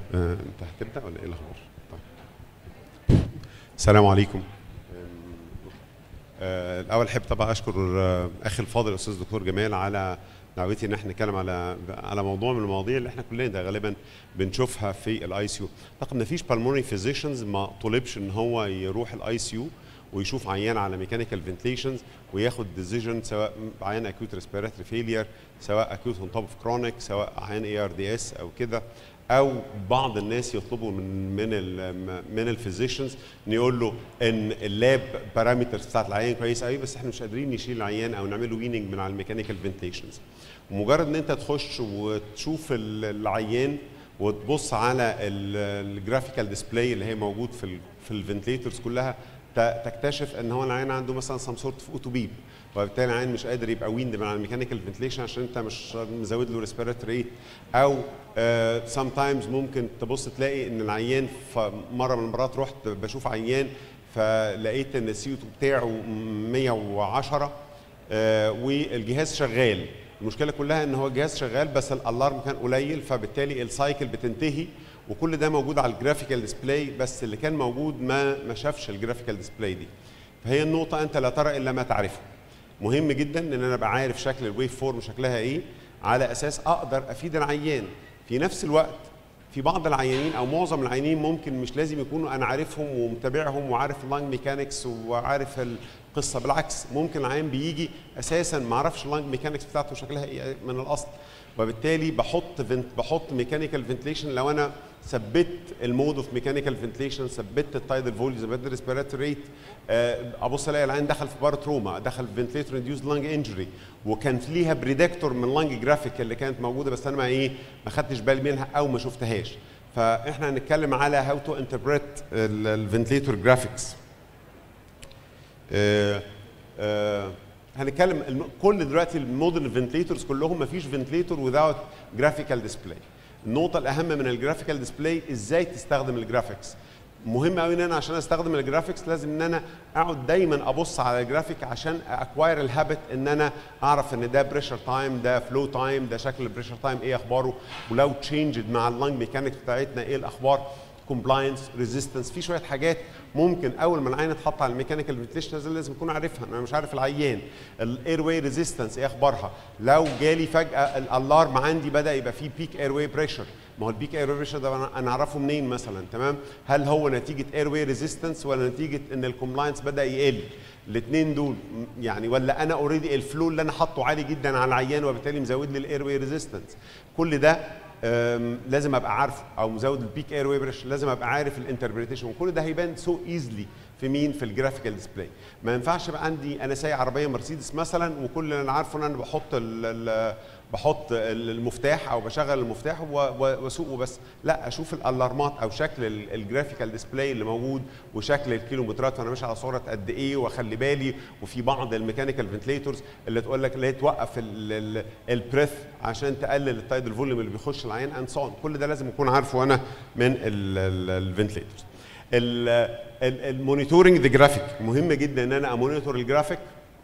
آه، انت هتبدا ولا ايه الاخبار؟ طيب. السلام عليكم. آه، الاول احب طبعا اشكر آه، اخي الفاضل الاستاذ دكتور جمال على دعوتي ان احنا نتكلم على على موضوع من المواضيع اللي احنا كلنا ده غالبا بنشوفها في الاي سي يو. اعتقد ما فيش بالمونري فيزيشنز ما طلبش ان هو يروح الاي سي يو ويشوف عيان على ميكانيكال فنتليشنز وياخد ديسيجن سواء عيان اكيوت ريسبيراتوري فيلير سواء اكيوت اون توب اوف كرونيك سواء عيان اي ار دي اس او كده او بعض الناس يطلبوا من من ال من الفيزيشنز ان يقول له ان اللاب بارامترز بتاعت العيان كويس قوي بس احنا مش قادرين نشيل العيان او نعمل له ويننج من على الميكانيكال فنتليشنز ومجرد ان انت تخش وتشوف ال- العيان وتبص على الجرافيكال ديسبلاي اللي هي موجود في ال في الفنتليترز كلها ت- تكتشف ان هو العيان عنده مثلا سم سورت اوف اوتوبيب وبالتالي العيان مش قادر يبقى ويند من على الميكانيكال فنتليشن عشان انت مش مزود له ريسبيراتوري ريت او سام تايمز ممكن تبص تلاقي ان العيان ف- مره من المرات رحت بشوف عيان فلقيت ان السي 2 بتاعه 110 آه، والجهاز شغال المشكله كلها ان هو الجهاز شغال بس الالارم كان قليل فبالتالي السايكل بتنتهي وكل ده موجود على الجرافيكال ديسبلاي بس اللي كان موجود ما ما شافش الجرافيكال ديسبلاي دي فهي النقطه انت لا ترى الا ما تعرفه مهم جدا ان انا ابقى عارف شكل الويف فورم شكلها ايه على اساس اقدر افيد العيان في نفس الوقت في بعض العيانين او معظم العيانين ممكن مش لازم يكونوا انا عارفهم ومتابعهم وعارف اللانج ميكانكس وعارف القصه بالعكس ممكن العيان بيجي اساسا ما اعرفش اللانج ميكانكس بتاعته شكلها ايه من الاصل وبالتالي بحط فنت بحط ميكانيكال فنتليشن لو انا ثبت المود اوف ميكانيكال فنتليشن ثبت التايدل فوليوم ثبت الريسبيراتوري ريت ابص الاقي العين دخل في بار تروما دخل في فنتليتور انديوز لانج انجري وكان ليها بريدكتور من لانج جرافيك اللي كانت موجوده بس انا ما ايه ما خدتش بالي منها او ما شفتهاش فاحنا هنتكلم على هاو تو انتربريت الفنتليتور جرافيكس هنتكلم الم- كل دلوقتي المودرن فنتليتورز كلهم ما فيش فنتليتور وذاوت جرافيكال ديسبلاي النقطه الاهم من الجرافيكال ديسبلاي ازاي تستخدم الجرافيكس مهم قوي ان انا عشان استخدم الجرافيكس لازم ان انا اقعد دايما ابص على الجرافيك عشان اكواير الهابت ان انا اعرف ان ده بريشر تايم ده فلو تايم ده شكل البريشر تايم ايه اخباره ولو تشينجد مع اللانج ميكانيك بتاعتنا ايه الاخبار كومبلاينس ريزيستنس في شويه حاجات ممكن اول ما العين تحط على الميكانيكال فنتليشن لازم لازم اكون عارفها انا مش عارف العيان الاير واي ريزيستنس ايه اخبارها لو جالي فجاه الالارم عندي بدا يبقى فيه بيك اير واي بريشر ما هو البيك اير واي بريشر ده أنا- انا اعرفه منين مثلا تمام هل هو نتيجه اير واي ريزيستنس ولا نتيجه ان الكومبلاينس بدا يقل الاثنين دول م- يعني ولا انا اوريدي الفلو اللي انا حاطه عالي جدا على العيان وبالتالي مزود لي الاير واي ريزيستنس كل ده أم، لازم ابقى عارفه او مزود البيك اير واي بريشر لازم ابقى عارف الانتربريتيشن وكل ده هيبان سو ايزلي في مين في الجرافيكال ديسبلاي ما ينفعش يبقى عندي انا سايق عربيه مرسيدس مثلا وكل اللي انا عارفه ان انا بحط ال ال بحط ال- المفتاح او بشغل المفتاح و- و- واسوقه بس لا اشوف الالارمات او شكل ال- الجرافيكال ديسبلاي اللي موجود وشكل الكيلومترات وانا ماشي على سرعه قد ايه واخلي بالي وفي بعض الميكانيكال فنتليتورز اللي تقول لك اللي هي توقف البريث عشان تقلل التايدل فوليوم اللي بيخش العين اند سون كل ده لازم اكون عارفه انا من الفنتليتورز المونيتورنج ذا جرافيك مهم جدا ان انا امونيتور الجرافيك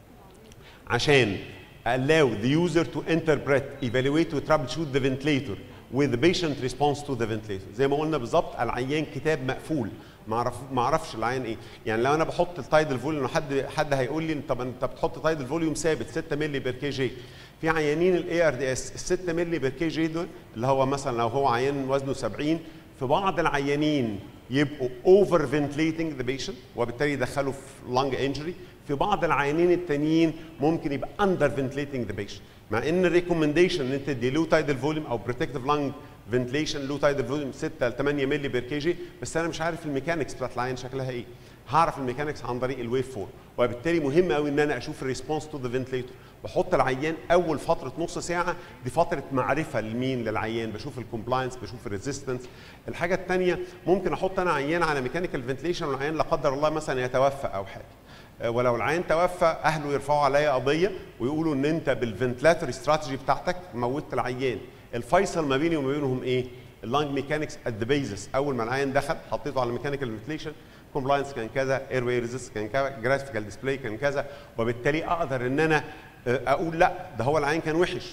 عشان allow the user to interpret, evaluate و troubleshoot the ventilator with the patient response to the ventilator زي ما قلنا بالظبط العيان كتاب مقفول ما اعرف ما اعرفش العيان ايه يعني لو انا بحط التايدل فوليوم حد حد هيقول لي طب انت بتحط تايدل فوليوم ثابت 6 مللي بير كي جي في عيانين الاي ار دي اس ال 6 مللي بير كي جي دول اللي هو مثلا لو هو عيان وزنه 70 في بعض العيانين يبقوا اوفر فنتليتنج ذا بيشنت وبالتالي يدخلوا في لانج انجري في بعض العيانين التانيين ممكن يبقى اندر فنتليتنج ذا بيشنت مع ان الريكومنديشن ان انت تدي لو تايدل فوليوم او بروتكتيف لانج فنتليشن لو تايدل فوليوم 6 ل 8 مللي بير كي جي بس انا مش عارف الميكانكس بتاعت العين شكلها ايه هعرف الميكانكس عن طريق الويف فور وبالتالي مهم قوي ان انا اشوف الريسبونس تو ذا فنتليتور بحط العيان اول فتره نص ساعه دي فتره معرفه لمين للعيان بشوف الكومبلاينس بشوف الريزيستنس الحاجه الثانيه ممكن احط انا عيان على ميكانيكال فنتليشن والعيان لا قدر الله مثلا يتوفى او حاجه آه، ولو العيان توفى اهله يرفعوا عليا قضيه ويقولوا ان انت بالفنتلاتوري استراتيجي بتاعتك موتت العيان الفيصل ما بيني وما بينهم ايه اللانج ميكانكس ات ذا بيزس اول ما العيان دخل حطيته على ميكانيكال فنتليشن كومبلاينس كان كذا اير واي ريزيست كان كذا جرافيكال ديسبلاي كان كذا وبالتالي اقدر ان انا آه، اقول لا ده هو العين كان وحش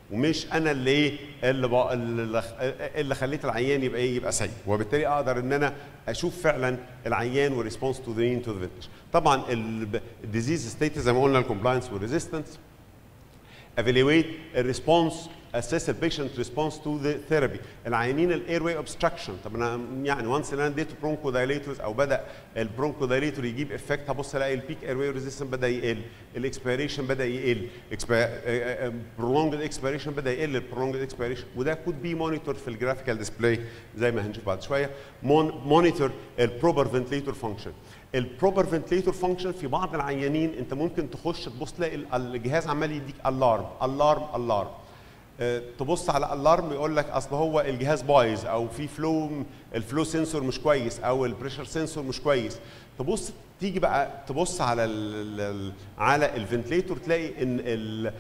ومش انا اللي ايه اللي بق- اللي اللي خليت العيان يبقى ايه يبقى سيء وبالتالي اقدر ان انا اشوف فعلا العيان وريسبونس تو ذا تو ذا طبعا الديزيز ستيت زي ما قلنا الكومبلاينس والريزيستنس evaluate a response assess the patient response to the therapy العيانين الاير واي obstruction طب انا يعني وانس ان انا اديته برونكو دايليتورز او بدا البرونكو دايليتور يجيب افكت هبص الاقي البيك اير واي ريزيستنس بدا يقل الاكسبيريشن بدا يقل prolonged اكسبيريشن بدا يقل البرولونجد اكسبيريشن وده كود بي مونيتور في الجرافيكال ديسبلاي زي ما هنشوف بعد شويه مونيتور البروبر فنتليتور فانكشن البروبر فنتليتور فانكشن في بعض العيانين انت ممكن تخش تبص تلاقي ال- الجهاز عمال يديك الارم الارم الارم آه، تبص على الارم يقول لك اصل هو الجهاز بايظ او في فلو الفلو سنسور مش كويس او البريشر سنسور مش كويس تبص تيجي بقى تبص على ال ال على الفنتليتور تلاقي ان ال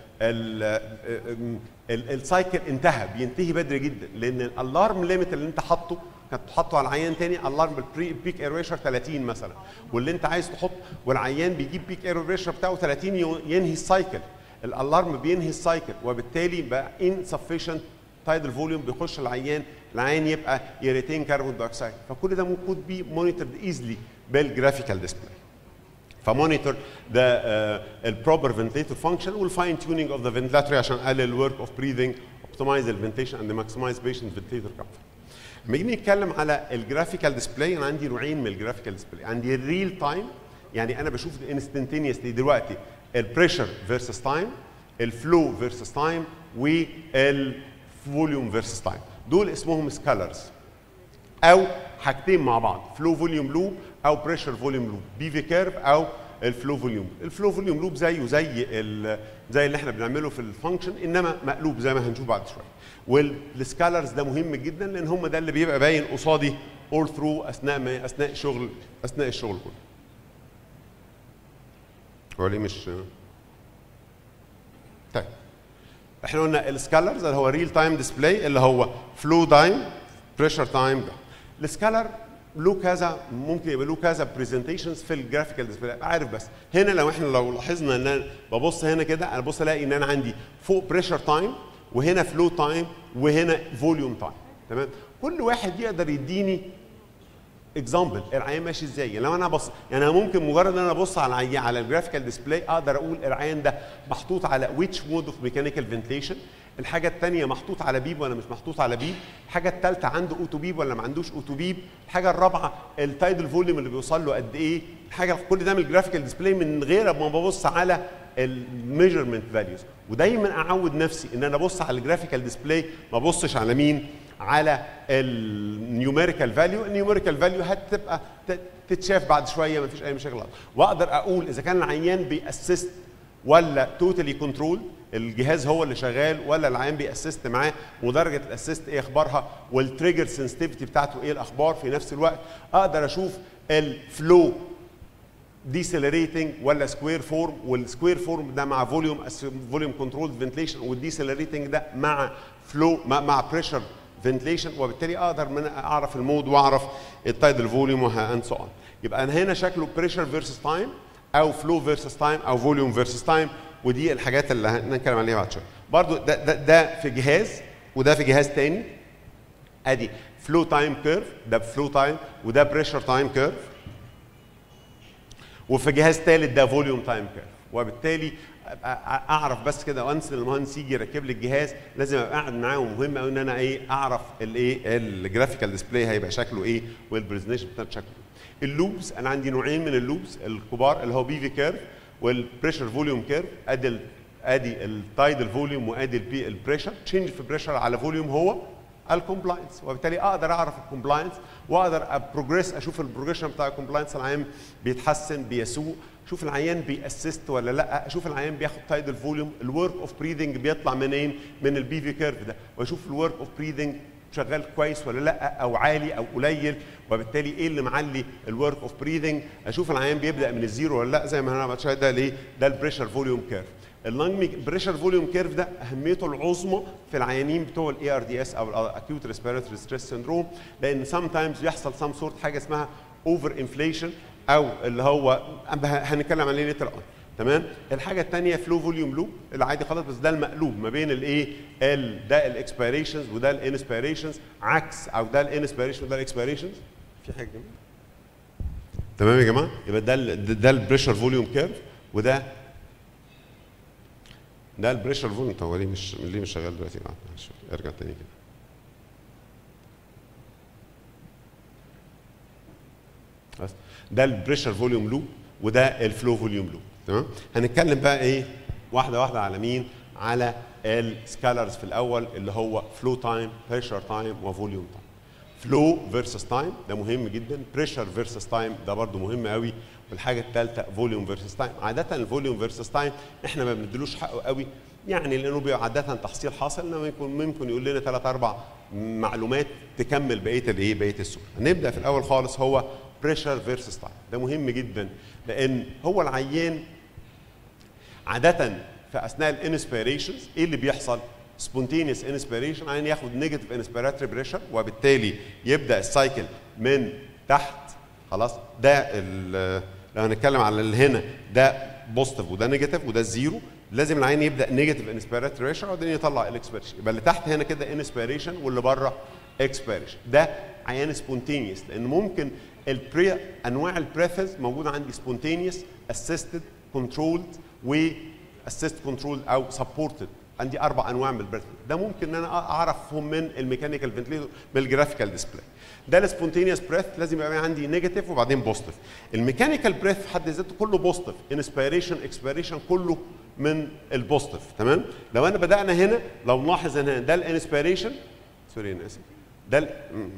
ال ال السايكل انتهى بينتهي بدري جدا لان الالارم ليميت اللي انت حاطه كانت تحطه على العيان تاني الارم بالبري بيك اير بريشر 30 مثلا واللي انت عايز تحط والعيان بيجيب بيك اير بريشر بتاعه 30 يو- ينهي السايكل الالارم بينهي السايكل وبالتالي بقى insufficient تايدل فوليوم بيخش العيان العيان يبقى يريتين كربون دايوكسيد فكل ده ممكن بي مونيتورد ايزلي بالجرافيكال ديسبلاي فمونيتور ذا البروبر فنتليتور فانكشن والفاين تيونينج اوف ذا فنتلاتوري عشان اقلل الورك اوف بريذنج اوبتمايز الفنتيشن اند ماكسمايز بيشنت فنتليتور كمفورت لما نيجي نتكلم على الجرافيكال ديسبلاي انا عندي نوعين من الجرافيكال ديسبلاي عندي الريل تايم يعني انا بشوف انستنتينيوسلي دلوقتي البريشر فيرسس تايم الفلو فيرسس تايم والفوليوم فيرسس تايم دول اسمهم سكالرز او حاجتين مع بعض فلو فوليوم لوب او بريشر فوليوم لوب بي في كيرف او الفلو فوليوم الفلو فوليوم لوب زيه زي ال- زي اللي احنا بنعمله في الفانكشن انما مقلوب زي ما هنشوف بعد شويه والسكالرز ده مهم جدا لان هم ده اللي بيبقى باين قصادي اول ثرو اثناء ما اثناء الشغل اثناء الشغل كله هو ليه مش طيب احنا قلنا السكالرز اللي هو ريل تايم ديسبلاي اللي هو فلو تايم بريشر تايم ده السكالر له كذا ممكن يبقى له كذا برزنتيشنز في الجرافيكال ديسبلاي عارف بس هنا لو احنا لو لاحظنا ان انا ببص هنا كده انا ببص الاقي ان انا عندي فوق بريشر تايم وهنا فلو تايم وهنا فوليوم تايم تمام كل واحد يقدر يديني اكزامبل العيان ماشي ازاي يعني لو انا بص يعني انا ممكن مجرد ان انا ابص على العيان على الجرافيكال ديسبلاي اقدر اقول العيان ده محطوط على ويتش مود اوف ميكانيكال فنتليشن الحاجه الثانيه محطوط على بيب ولا مش محطوط على بيب الحاجه الثالثه عنده اوتو بيب ولا ما عندوش اوتو بيب الحاجه الرابعه التايدل فوليوم اللي بيوصل له قد ايه الحاجه كل ده من الجرافيكال ديسبلاي من غير ما ببص على الميجرمنت فاليوز ودايما اعود نفسي ان انا ابص على الجرافيكال ديسبلاي ما ابصش على مين على النيوميريكال فاليو النيوميريكال فاليو هتبقى ت- تتشاف بعد شويه ما فيش اي مشاكل واقدر اقول اذا كان العيان بيأسست ولا توتالي كنترول الجهاز هو اللي شغال ولا العيان بيأسست معاه ودرجه الاسيست ايه اخبارها والتريجر سنسيتيفيتي بتاعته ايه الاخبار في نفس الوقت اقدر اشوف الفلو ديسلريتنج ولا سكوير فورم والسكوير فورم ده مع فوليوم فوليوم كنترول فنتليشن والديسلريتنج ده مع فلو مع, مع بريشر فنتليشن وبالتالي اقدر من اعرف المود واعرف التايدل فوليوم اند سو اون يبقى انا هنا شكله بريشر فيرسس تايم او فلو فيرسس تايم او فوليوم فيرسس تايم ودي الحاجات اللي هنتكلم عليها بعد شويه برضو ده, ده, ده في جهاز وده في جهاز تاني ادي فلو تايم كيرف ده فلو تايم وده بريشر تايم كيرف وفي جهاز ثالث ده فوليوم تايم كيرف وبالتالي أبقى اعرف بس كده وانس المهندس يجي يركب لي الجهاز لازم ابقى قاعد معاه ومهم قوي ان انا ايه اعرف الايه الجرافيكال ديسبلاي هيبقى شكله ايه والبرزنتيشن بتاعته شكله ايه اللوبس انا عندي نوعين من اللوبس الكبار اللي هو بي في كيرف والبريشر فوليوم كيرف ادي ال- ادي التايدل فوليوم وادي البي البريشر تشينج في بريشر على فوليوم هو الكومبلاينس وبالتالي اقدر اعرف الكومبلاينس واقدر ابروجريس اشوف البروجريشن بتاع الكومبلاينس العيان بيتحسن بيسوق اشوف العيان بيأسست ولا لا اشوف العيان بياخد تايدل فوليوم الورك اوف بريذنج بيطلع منين من البي في كيرف ده واشوف الورك اوف بريذنج شغال كويس ولا لا او عالي او قليل وبالتالي ايه اللي معلي الورك اوف بريذنج اشوف العيان بيبدا من الزيرو ولا لا زي ما انا بعد شويه ده ليه ده البريشر فوليوم كيرف اللنج بريشر فوليوم كيرف ده اهميته العظمى في العيانين بتوع الاي ار دي اس او الاكيوت ريسبيراتوري ستريس سيندروم لان سام تايمز بيحصل سام سورت حاجه اسمها اوفر انفليشن او اللي هو هنتكلم عليه ليتر اون تمام الحاجه الثانيه فلو فوليوم لوب العادي خالص بس ده المقلوب ما بين الايه ال ده الاكسبيريشنز وده الانسبيريشنز عكس او ده الانسبيريشن وده الاكسبيريشنز في حاجه جميله تمام يا جماعه يبقى ده ال ده البريشر فوليوم كيرف وده ده البريشر فوليوم طب هو ليه مش ليه مش شغال دلوقتي اه معلش، ارجع تاني كده بس ده البريشر فوليوم لوب وده الفلو فوليوم لوب تمام هنتكلم بقى ايه واحده واحده على مين على السكالرز في الاول اللي هو فلو تايم بريشر تايم وفوليوم تايم فلو فيرسس تايم ده مهم جدا بريشر فيرسس تايم ده برده مهم قوي والحاجه الثالثه فوليوم فيرسس تايم عاده الفوليوم فيرسس تايم احنا ما بندلوش حقه قوي يعني لانه بيبقى عاده تحصيل حاصل انما يكون ممكن يقول لنا ثلاث اربع معلومات تكمل بقيه الايه بقيه السوق هنبدا في الاول خالص هو بريشر فيرسس تايم ده مهم جدا لان هو العيان عاده في اثناء الانسبيريشنز ايه اللي بيحصل سبونتينيوس انسبيريشن عين ياخد نيجاتيف انسبيراتوري بريشر وبالتالي يبدا السايكل من تحت خلاص ده ال- لو هنتكلم على اللي هنا ده بوزيتيف وده نيجاتيف وده الزيرو لازم العين يبدا نيجاتيف انسبيراتوري بريشر وبعدين يطلع الاكسبيريشن يبقى اللي تحت هنا كده انسبيريشن واللي بره اكسبيريشن ده عيان سبونتينيوس لان ممكن البري انواع البريثز موجوده عندي سبونتينيوس اسيستد كنترولد و اسيست كنترول او سبورتد عندي اربع انواع من البريث ده ممكن ان انا اعرفهم من الميكانيكال فنتليتور من الجرافيكال ديسبلاي ده السبونتينيوس بريث لازم يبقى عندي نيجاتيف وبعدين بوزيتيف الميكانيكال بريث في حد ذاته كله بوزيتيف انسبيريشن اكسبيريشن كله من البوزيتيف تمام لو انا بدانا هنا لو نلاحظ هنا ده الانسبيريشن سوري انا اسف ده ال-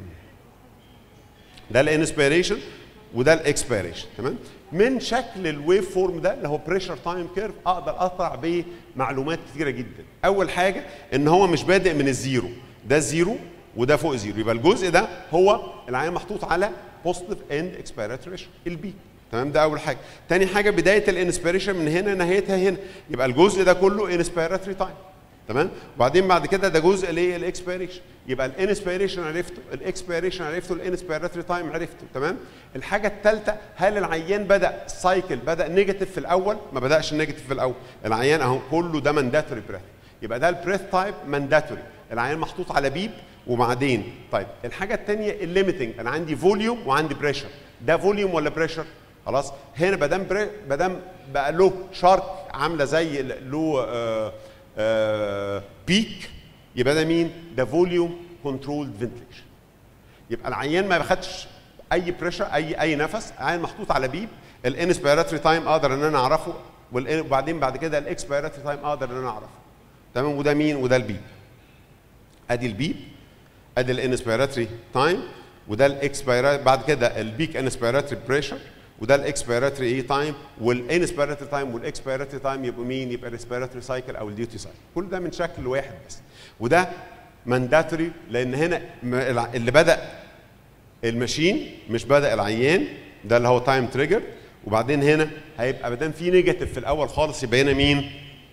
ده الانسبيريشن وده الاكسبيريشن تمام من شكل الويف فورم ده اللي هو بريشر تايم كيرف اقدر اطلع بمعلومات كثيره جدا اول حاجه ان هو مش بادئ من الزيرو ده زيرو وده فوق زيرو يبقى الجزء ده هو العين محطوط على بوزيتيف اند اكسبيراتوري البي تمام ده اول حاجه تاني حاجه بدايه الانسبيريشن من هنا نهايتها هنا يبقى الجزء ده كله انسبيراتوري تايم تمام وبعدين بعد كده ده جزء ليه الاكسبيريشن يبقى الانسبيريشن عرفته الاكسبيريشن عرفته الانسبيراتوري تايم عرفته تمام الحاجه الثالثه هل العيان بدا السايكل بدا نيجاتيف في الاول ما بداش النيجاتيف في الاول العيان اهو كله ده مانداتوري بريث يبقى ده البريث تايب مانداتوري العيان محطوط على بيب وبعدين طيب الحاجه الثانيه الليميتنج انا عندي فوليوم وعندي بريشر ده فوليوم ولا بريشر خلاص هنا بدام بري... بدام بقى له شارك عامله زي ال- له آه آه بيك يبقى ده مين؟ ده فوليوم كنترولد فنتليشن يبقى العيان ما خدش اي بريشر اي اي نفس عيان محطوط على بيب الانسبيراتوري تايم اقدر ان انا اعرفه والإن- وبعدين بعد كده الاكسبيراتوري تايم اقدر ان انا اعرفه تمام وده مين وده البيب ادي البيب ادي الانسبيراتوري تايم وده الاكسبيرات بعد كده البيك انسبيراتوري بريشر وده الاكسبيراتوري ايه تايم والانسبيراتوري تايم والاكسبيراتوري تايم يبقوا مين يبقى الريسبيراتوري سايكل او الديوتي سايكل كل ده من شكل واحد بس وده مانداتوري لان هنا م- الع- اللي بدا الماشين مش بدا العيان ده اللي هو تايم تريجر وبعدين هنا هيبقى ما دام في نيجاتيف في الاول خالص يبقى هنا مين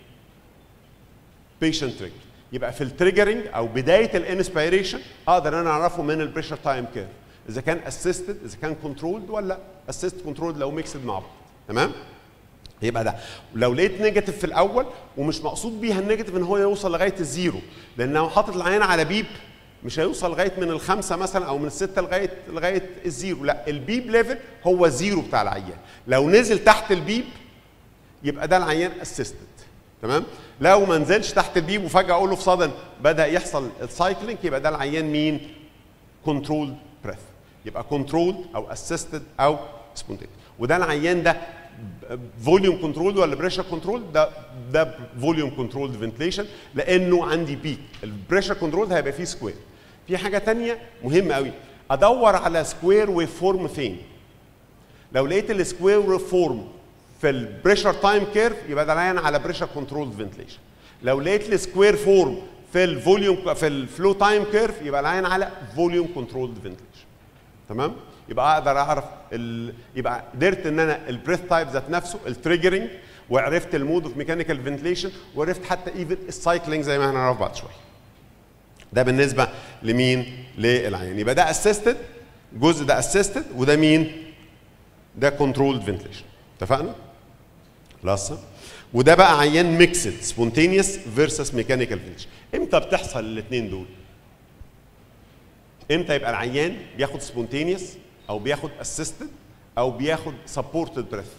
بيشنت تريجر يبقى في التريجرنج او بدايه الانسبيريشن اقدر انا اعرفه من البريشر تايم كيرف اذا كان اسيستد اذا كان كنترولد ولا اسيست كنترولد لو ميكسد مع بعض تمام يبقى ده لو لقيت نيجاتيف في الاول ومش مقصود بيها النيجاتيف ان هو يوصل لغايه الزيرو لان لو حاطط العين على بيب مش هيوصل لغايه من الخمسه مثلا او من السته لغايه لغايه الزيرو لا البيب ليفل هو الزيرو بتاع العيان لو نزل تحت البيب يبقى ده العيان اسيستد تمام لو ما نزلش تحت البيب وفجاه اقول له في صدن بدا يحصل السايكلينج يبقى ده العيان مين كنترول بريث يبقى كنترول او اسيستد او سبونتين وده العيان ده فوليوم كنترول ولا بريشر كنترول ده ده فوليوم كنترول فنتليشن لانه عندي بيك البريشر كنترول هيبقى فيه سكوير في حاجه تانية مهمه قوي ادور على سكوير ويف فورم فين لو لقيت السكوير ويف فورم في البريشر تايم كيرف يبقى ده العيان على بريشر كنترول فنتليشن لو لقيت السكوير فورم في الفوليوم في الفلو تايم كيرف يبقى العيان على فوليوم كنترول فنتليشن تمام يبقى اقدر اعرف ال... يبقى قدرت ان انا البريث تايب ذات نفسه التريجرنج وعرفت المود اوف ميكانيكال فنتليشن وعرفت حتى ايفن السايكلينج زي ما هنعرف بعد شويه ده بالنسبه لمين للعيان يبقى ده اسيستد جزء ده اسيستد وده مين ده كنترولد فنتليشن اتفقنا خلاص وده بقى عيان ميكسد سبونتينيوس فيرسس ميكانيكال فينتيليشن امتى بتحصل الاثنين دول امتى يبقى العيان بياخد سبونتينيوس او بياخد اسيستد او بياخد سبورتد بريث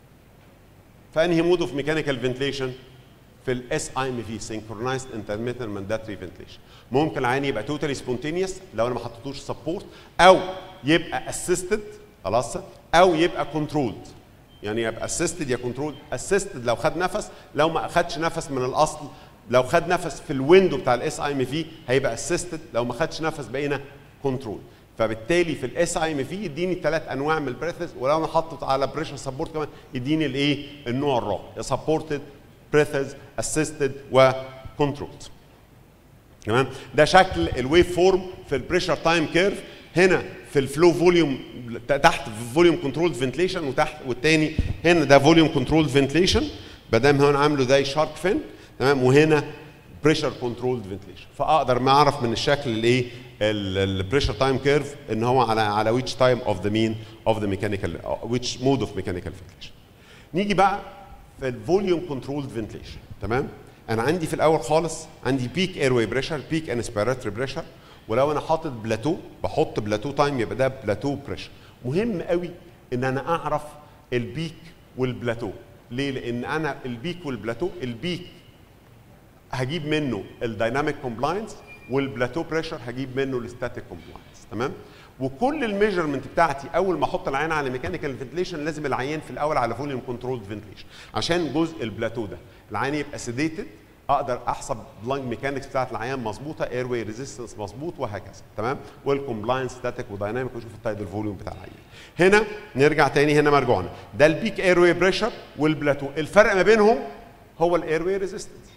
فانهي مود اوف ميكانيكال فنتليشن في الاس اي ام في سينكرونايزد انترميتنت مانداتري فنتليشن ممكن العين يبقى توتالي سبونتينيوس لو انا ما حطيتوش سبورت او يبقى اسيستد خلاص او يبقى كنترولد يعني يبقى اسيستد يا كنترول اسيستد لو خد نفس لو ما اخدش نفس من الاصل لو خد نفس في الويندو بتاع الاس اي ام في هيبقى اسيستد لو ما خدش نفس بقينا كنترول فبالتالي في الاس اي ام في يديني ثلاث انواع من البريثز ولو انا حاطط على بريشر سبورت كمان يديني الايه النوع الرابع سبورتد بريثز اسيستد وكنترولد تمام ده شكل الويف فورم في البريشر تايم كيرف هنا في الفلو فوليوم تحت في فوليوم كنترول فنتليشن وتحت والتاني هنا ده فوليوم كنترول فنتليشن بدام هون عامله زي شارك فين تمام وهنا بريشر كنترول فنتليشن فاقدر ما اعرف من الشكل الايه البريشر تايم كيرف ان هو على على ويتش تايم اوف ذا مين اوف ذا ميكانيكال ويتش مود اوف ميكانيكال فنتليشن نيجي بقى في الفوليوم كنترول فنتليشن تمام انا عندي في الاول خالص عندي بيك اير واي بريشر بيك انسبيراتوري بريشر ولو انا حاطط بلاتو بحط بلاتو تايم يبقى ده بلاتو بريشر مهم قوي ان انا اعرف البيك والبلاتو ليه لان انا البيك والبلاتو البيك هجيب منه الدايناميك كومبلاينس والبلاتو بريشر هجيب منه الستاتيك كومبلاينس تمام وكل الميجرمنت بتاعتي اول ما احط العين على ميكانيكال فنتليشن لازم العيان في الاول على فوليوم كنترول فنتليشن عشان جزء البلاتو ده العيان يبقى سيديتد اقدر احسب بلانج ميكانكس بتاعت العيان مظبوطه اير واي ريزيستنس مظبوط وهكذا تمام والكومبلاينس ستاتيك ودايناميك واشوف التايدل فوليوم بتاع العيان هنا نرجع تاني هنا مرجوعنا ده البيك اير واي بريشر والبلاتو الفرق ما بينهم هو الاير واي ريزيستنس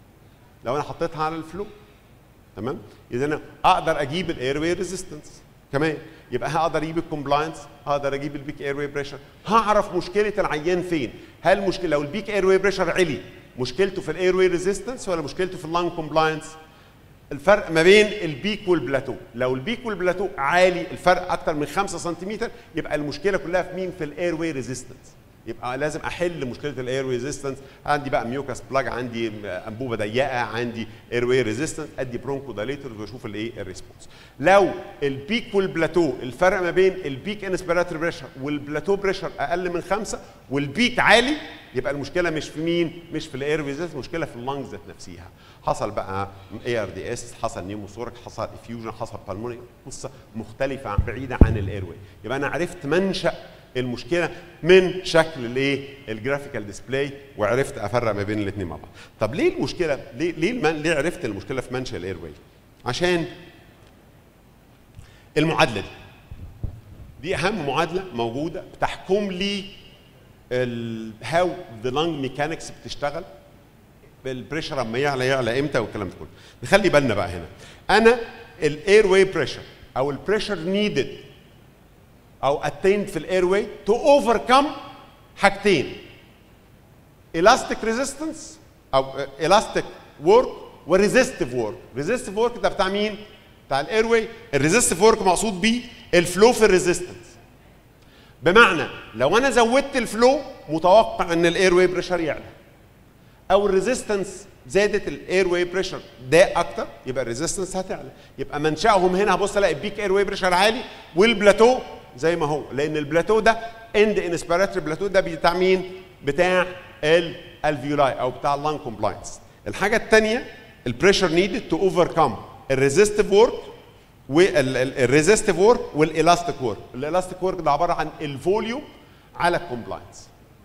لو انا حطيتها على الفلو تمام اذا انا اقدر اجيب الاير واي ريزيستنس كمان يبقى هقدر اجيب الكومبلاينس هقدر اجيب البيك اير واي بريشر هعرف مشكله العيان فين هل مشكله لو البيك اير واي بريشر علي مشكلته في الاير واي ريزيستنس ولا مشكلته في اللانج كومبلاينس الفرق ما بين البيك والبلاتو لو البيك والبلاتو عالي الفرق اكتر من 5 سنتيمتر يبقى المشكله كلها في مين في الاير واي ريزيستنس يبقى لازم احل مشكله الاير ريزيستنس عندي بقى ميوكاس بلاج عندي انبوبه ضيقه عندي اير واي ريزيستنس ادي برونكو دايليتور واشوف الايه الريسبونس لو البيك والبلاتو الفرق ما بين البيك انسبيراتوري بريشر والبلاتو بريشر اقل من خمسة والبيك عالي يبقى المشكله مش في مين مش في الاير ريزيستنس المشكله في اللنجز ذات نفسها حصل بقى اي ار دي اس حصل نيموثورك حصل افيوجن حصل بالموني قصه مختلفه بعيده عن الاير واي يبقى انا عرفت منشا المشكله من شكل الايه الجرافيكال ديسبلاي وعرفت افرق ما بين الاثنين مع بعض طب ليه المشكله ليه ليه, المن... ليه عرفت المشكله في منشا الاير واي عشان المعادله دي دي اهم معادله موجوده بتحكم لي هاو ذا لانج ميكانكس بتشتغل البريشر اما يعلى يعلى امتى والكلام ده كله نخلي بالنا بقى هنا انا الاير واي بريشر او البريشر نيدد او اتيند في الاير واي تو اوفركم حاجتين elastic resistance او elastic work وريزيستيف ورك ريزيستيف ورك ده بتاع مين بتاع الاير واي الريزيستيف ورك مقصود بيه الفلو في الريزيستنس بمعنى لو انا زودت الفلو متوقع ان الاير واي بريشر يعلى او الريزيستنس زادت الاير واي بريشر ده اكتر يبقى الريزيستنس هتعلى يبقى منشاهم هنا هبص الاقي البيك اير واي بريشر عالي والبلاتو زي ما هو لان البلاتو ده اند انسبيراتوري بلاتو ده بتاع مين بتاع الالفيولاي او بتاع اللان كومبلاينس الحاجه الثانيه البريشر نيدد تو اوفركم الريزيستيف ورك والريزيستيف ورك والالاستيك ورك الالاستيك ورك ده عباره عن الفوليوم على الكومبلاينس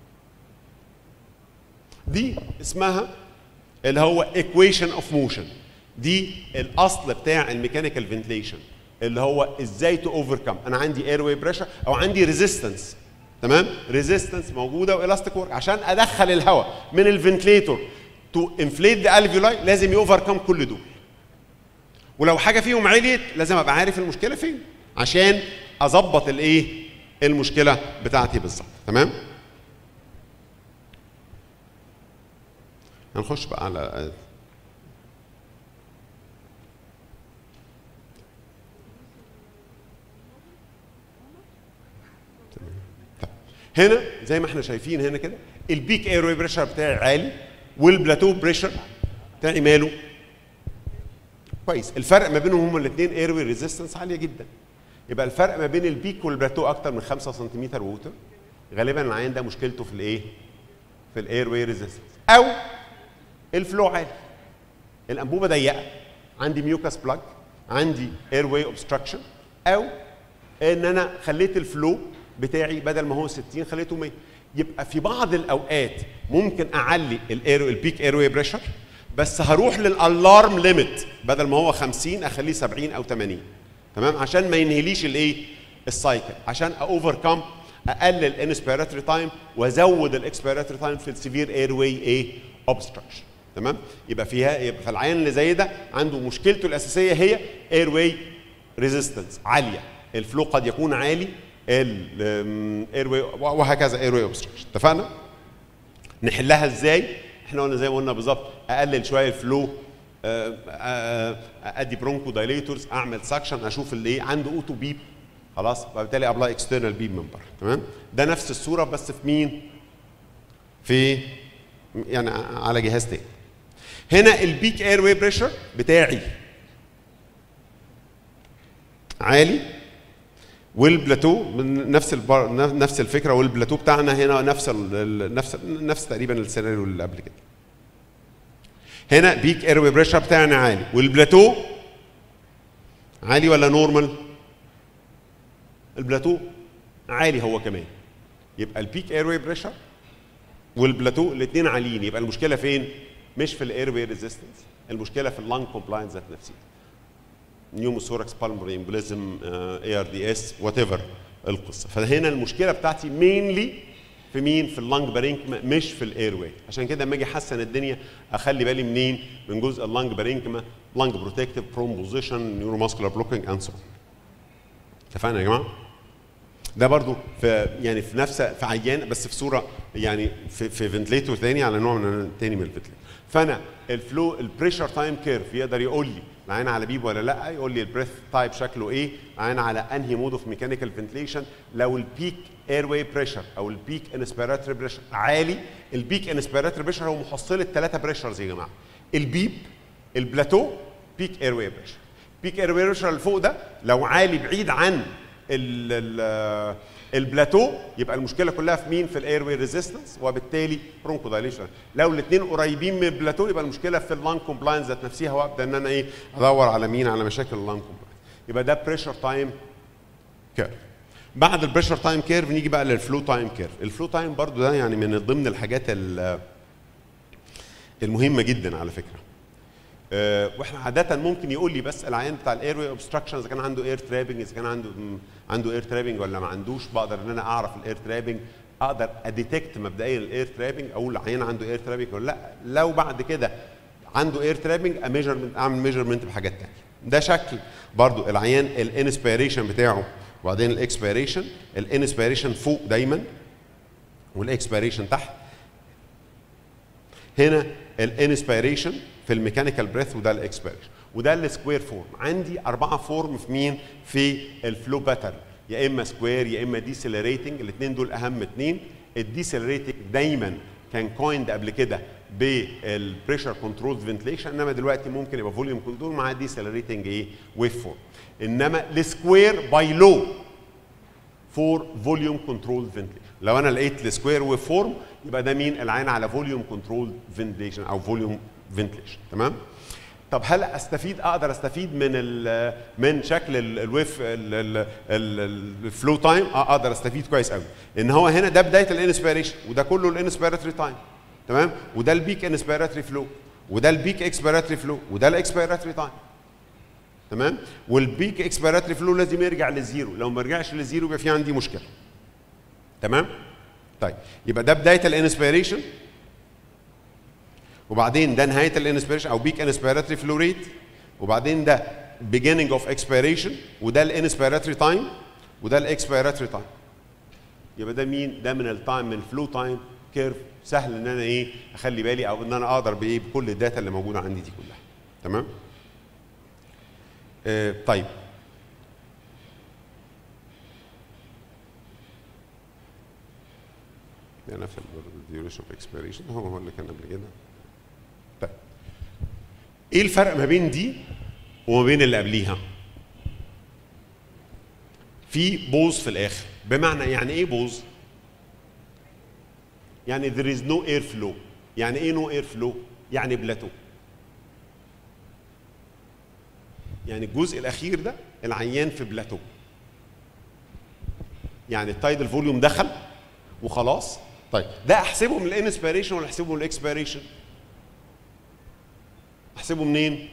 دي اسمها اللي هو ايكويشن اوف موشن دي الاصل بتاع الميكانيكال فنتليشن اللي هو ازاي تو اوفركم انا عندي اير واي بريشر او عندي ريزيستنس تمام ريزيستنس موجوده والاستيك ورك عشان ادخل الهواء من الفنتليتور تو انفليت ذا الفيولاي لازم يوفركم كل دول ولو حاجه فيهم عليت لازم ابقى عارف المشكله فين عشان اظبط الايه المشكله بتاعتي بالظبط تمام هنخش بقى على هنا زي ما احنا شايفين هنا كده البيك ايروي بريشر بتاعي عالي والبلاتو بريشر بتاعي ماله كويس الفرق ما بينهم هما الاثنين ايروي ريزيستنس عاليه جدا يبقى الفرق ما بين البيك والبلاتو اكتر من 5 سنتيمتر ووتر غالبا العيان ده مشكلته في الايه في الاير واي ريزيستنس او الفلو عالي الانبوبه ضيقه عندي ميوكاس بلاج عندي اير واي اوبستراكشن او ان انا خليت الفلو بتاعي بدل ما هو 60 خليته 100 يبقى في بعض الاوقات ممكن اعلي الاير البيك اير واي بريشر بس هروح للالارم ليميت بدل ما هو 50 اخليه 70 او 80 تمام عشان ما ينهليش الايه السايكل عشان اوفركم اقلل الانسبيراتوري تايم وازود الاكسبيراتوري تايم في السيفير اير واي ايه اوبستراكشن تمام يبقى فيها يبقى فالعيان اللي زي ده عنده مشكلته الاساسيه هي اير واي ريزيستنس عاليه الفلو قد يكون عالي الاير واي وهكذا اير واي اوبستراكشن اتفقنا نحلها ازاي احنا قلنا زي ما قلنا بالظبط اقلل شويه الفلو ادي برونكو دايليتورز اعمل سكشن اشوف اللي ايه عنده اوتو بيب خلاص وبالتالي ابلاي اكسترنال بيب من بره تمام ده نفس الصوره بس في مين في يعني على جهاز تاني هنا البيك اير واي بريشر بتاعي عالي والبلاتو من نفس البر... نفس الفكره والبلاتو بتاعنا هنا نفس ال... نفس نفس تقريبا السيناريو اللي قبل كده هنا بيك اير واي بريشر بتاعنا عالي والبلاتو عالي ولا نورمال البلاتو عالي هو كمان يبقى البيك اير واي بريشر والبلاتو الاثنين عاليين يبقى المشكله فين مش في الاير واي ريزيستنس المشكله في اللنج كومبلاينس ذات نفسها نيوموثوركس بالمري امبوليزم اي ار دي اس وات ايفر القصه فهنا المشكله بتاعتي مينلي في مين في اللنج بارينكما مش في الاير واي عشان كده لما اجي احسن الدنيا اخلي بالي منين من جزء اللنج بارينكما لنج بروتكتيف بروم بوزيشن نيورو ماسكولار بلوكينج اند سو اتفقنا يا جماعه ده برضو في يعني في نفس في عيان بس في صوره يعني في في فنتليتور تاني على نوع من تاني من الفنتليتور فانا الفلو البريشر تايم كيرف يقدر يقول لي العين على بيب ولا لا يقول لي البريث تايب شكله ايه العين على انهي مود اوف ميكانيكال فنتليشن لو البيك اير واي بريشر او البيك انسبيراتوري بريشر عالي البيك انسبيراتوري بريشر هو محصله الثلاثه بريشرز يا جماعه البيب البلاتو بيك اير واي بريشر بيك اير واي بريشر اللي فوق ده لو عالي بعيد عن ال ال البلاتو يبقى المشكله كلها في مين في الاير واي ريزيستنس وبالتالي برونكو دايليشن لو الاثنين قريبين من البلاتو يبقى المشكله في اللانج كومبلاينس ذات نفسها وابدا ان انا ايه ادور على مين على مشاكل اللانج كومبلاينس يبقى ده بريشر تايم كيرف بعد البريشر تايم كيرف نيجي بقى للفلو تايم كيرف الفلو تايم برضو ده يعني من ضمن الحاجات المهمه جدا على فكره أه واحنا عاده ممكن يقول لي بس العيان بتاع الاير واي اوبستراكشن اذا كان عنده اير ترابنج اذا كان عنده عنده اير ترابنج ولا ما عندوش بقدر ان انا اعرف الاير ترابنج اقدر اديتكت مبدئيا الاير ترابنج اقول العيان عنده اير ترابنج ولا لا لو بعد كده عنده اير ترابنج اميجرمنت اعمل ميجرمنت بحاجات ثانيه ده شكل برضو العيان الانسبيريشن بتاعه وبعدين الاكسبيريشن الانسبيريشن فوق دايما والاكسبيريشن تحت هنا الانسبيريشن في الميكانيكال بريث وده الاكسبيريشن وده السكوير فورم عندي اربعه فورم في مين في الفلو باترن يا اما سكوير يا اما ديسيلريتنج الاثنين دول اهم اثنين الديسيلريتنج دايما كان كويند قبل كده بالبريشر كنترول فنتليشن انما دلوقتي ممكن يبقى فوليوم كنترول مع ديسيلريتنج ايه ويف فورم انما السكوير باي لو فور فوليوم كنترول فنتليشن لو انا لقيت السكوير ويف فورم يبقى ده مين العين على فوليوم كنترول فنتليشن او فوليوم فنتليشن تمام طب هل استفيد اقدر استفيد من ال من شكل الويف الفلو تايم اه اقدر استفيد كويس قوي ان هو هنا ده بدايه الانسبيريشن وده كله الانسبيراتوري تايم تمام وده البيك انسبيراتوري فلو وده البيك اكسبيراتوري فلو وده الاكسبيراتوري تايم تمام والبيك اكسبيراتوري فلو لازم يرجع للزيرو لو ما رجعش للزيرو يبقى في عندي مشكله تمام طيب يبقى ده بدايه الانسبيريشن وبعدين ده نهايه الانسبيريشن او بيك انسبيراتوري فلو ريت وبعدين ده beginning اوف اكسبيريشن وده الانسبيراتوري تايم وده الاكسبيراتوري تايم يبقى ده مين ده من التايم من الفلو تايم كيرف سهل ان انا ايه اخلي بالي او ان انا اقدر بايه بكل الداتا اللي موجوده عندي دي كلها تمام آه طيب هنا في الديوريشن اوف اكسبيريشن هو هو اللي كان قبل كده طيب ايه الفرق ما بين دي وما بين اللي قبليها في بوز في الاخر بمعنى يعني ايه بوز يعني there is no air flow يعني ايه no air flow يعني بلاتو يعني الجزء الاخير ده العيان في بلاتو يعني التايدل فوليوم دخل وخلاص طيب ده احسبه من الانسبيريشن ولا احسبه من الاكسبيريشن احسبه منين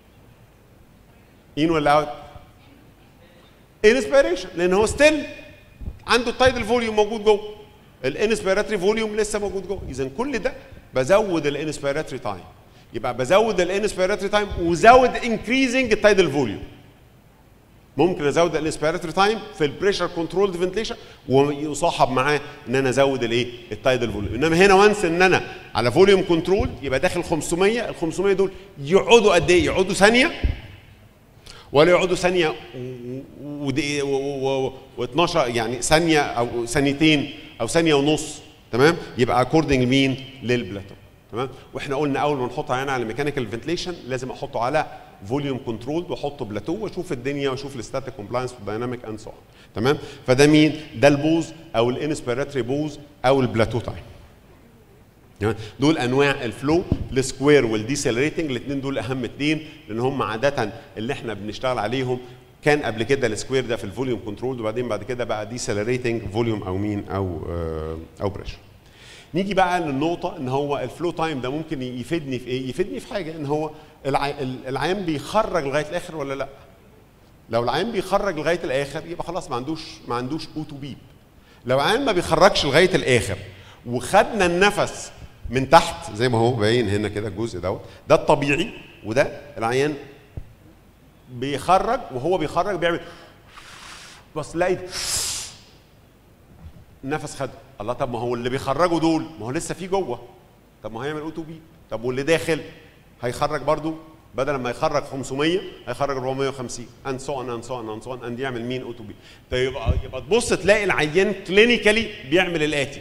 ان ولا اوت انسبيريشن لان هو ستيل عنده التايدل فوليوم موجود جوه الانسبيراتوري فوليوم لسه موجود جوه اذا كل ده بزود الانسبيراتوري تايم يبقى بزود الانسبيراتوري تايم وزود انكريزنج التايدل فوليوم ممكن ازود الانسبيراتوري تايم في البريشر كنترول فنتليشن ويصاحب معاه ان انا ازود الايه التايدل فوليوم انما هنا وانس ان انا على فوليوم كنترول يبقى داخل 500 ال 500 دول يقعدوا قد ايه يقعدوا ثانيه ولا يقعدوا ثانيه و12 يعني ثانيه او ثانيتين او ثانيه ونص تمام يبقى اكوردنج مين للبلاتو تمام واحنا قلنا اول ما نحطه هنا على ميكانيكال فنتليشن لازم احطه على فوليوم كنترول واحطه بلاتو واشوف الدنيا واشوف الستاتيك كومبلاينس والدايناميك اند سو تمام فده مين ده البوز او الانسبيراتوري بوز او البلاتو تايم تمام دول انواع الفلو السكوير والديسلريتنج الاثنين دول اهم اثنين لان هم عاده اللي احنا بنشتغل عليهم كان قبل كده السكوير ده في الفوليوم كنترول وبعدين بعد كده بقى ديسلريتنج فوليوم او مين او آه او بريشر نيجي بقى للنقطة ان هو الفلو تايم ده ممكن يفيدني في ايه؟ يفيدني في حاجة ان هو العيان بيخرج لغاية الاخر ولا لا؟ لو العيان بيخرج لغاية الاخر يبقى خلاص ما عندوش ما عندوش اوتو بيب. لو العيان ما بيخرجش لغاية الاخر وخدنا النفس من تحت زي ما هو باين هنا كده الجزء دوت ده الطبيعي وده العيان بيخرج وهو بيخرج بيعمل بس لاقي النفس خده الله طب ما هو اللي بيخرجوا دول ما هو لسه في جوه طب ما هو هيعمل اوتو بي طب واللي داخل هيخرج برضو بدل ما يخرج 500 هيخرج 450 اند سو ان اند سو ان اند سو ان اند يعمل مين اوتو بي طيب يبقى يبقى تبص تلاقي العيان كلينيكالي بيعمل الاتي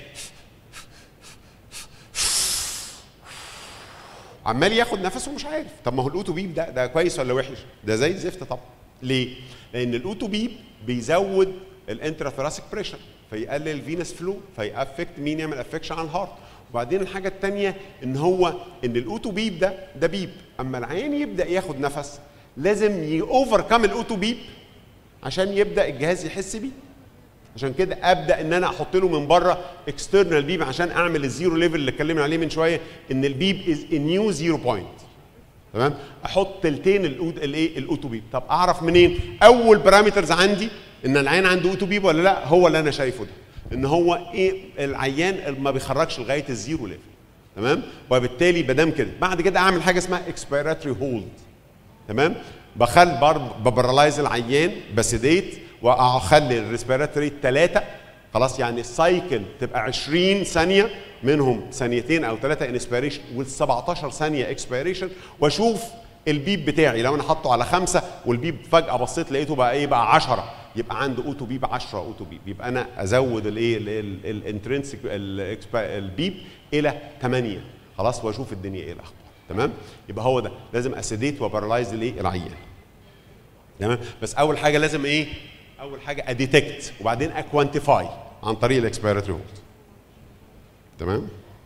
عمال ياخد نفسه ومش عارف طب ما هو الاوتو بيب ده ده كويس ولا وحش ده زي الزفت طبعا ليه لان الاوتو بيب بيزود الانتراثوراسيك بريشر فيقلل الفينس فلو فيأفكت مين يعمل افكشن على الهارت وبعدين الحاجه الثانيه ان هو ان الاوتو بيب ده ده بيب اما العين يبدا ياخد نفس لازم يوفركم الاوتو بيب عشان يبدا الجهاز يحس بيه عشان كده ابدا ان انا احط له من بره اكسترنال بيب عشان اعمل الزيرو ليفل اللي اتكلمنا عليه من شويه ان البيب از نيو زيرو بوينت تمام احط تلتين الايه الاوتو بيب طب اعرف منين اول بارامترز عندي ان العيان عنده اوتو بيب ولا لا هو اللي انا شايفه ده ان هو ايه العيان ما بيخرجش لغايه الزيرو ليفل تمام وبالتالي بدام كده بعد كده اعمل حاجه اسمها اكسبيراتوري هولد تمام بخل برضه ببرالايز العيان بسيديت واخلي الريسبيراتوري ثلاثه خلاص يعني السايكل تبقى 20 ثانيه منهم ثانيتين او ثلاثه انسبيريشن وال17 ثانيه اكسبيريشن واشوف البيب بتاعي لو انا حاطه على خمسه والبيب فجاه بصيت لقيته بقى ايه بقى 10 يبقى عنده اوتو بيب 10 اوتو بيب يبقى انا ازود الايه الانترنسك البيب الى 8 خلاص واشوف الدنيا ايه الاخبار تمام يبقى هو ده لازم اسيديت وبارالايز الايه العيان تمام بس اول حاجه لازم ايه اول حاجه اديتكت وبعدين اكوانتيفاي عن طريق الاكسبيراتوري هولد تمام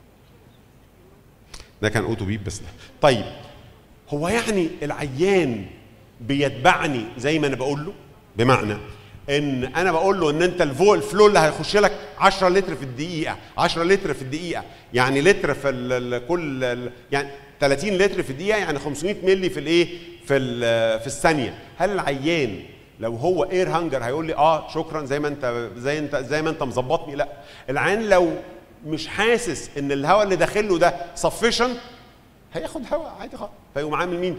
ده كان اوتو بيب بس ده طيب هو يعني العيان بيتبعني زي ما انا بقول له بمعنى ان انا بقول له ان انت الفو الفلو اللي هيخش لك 10 لتر في الدقيقه 10 لتر في الدقيقه يعني لتر في ال كل ال يعني 30 لتر في الدقيقه يعني 500 مللي في الايه في في الثانيه هل العيان لو هو اير هانجر هيقول لي اه شكرا زي ما انت زي انت زي ما انت مظبطني لا العيان لو مش حاسس ان الهواء اللي داخل له ده سفشنت هياخد هواء عادي خالص فيقوم عامل مين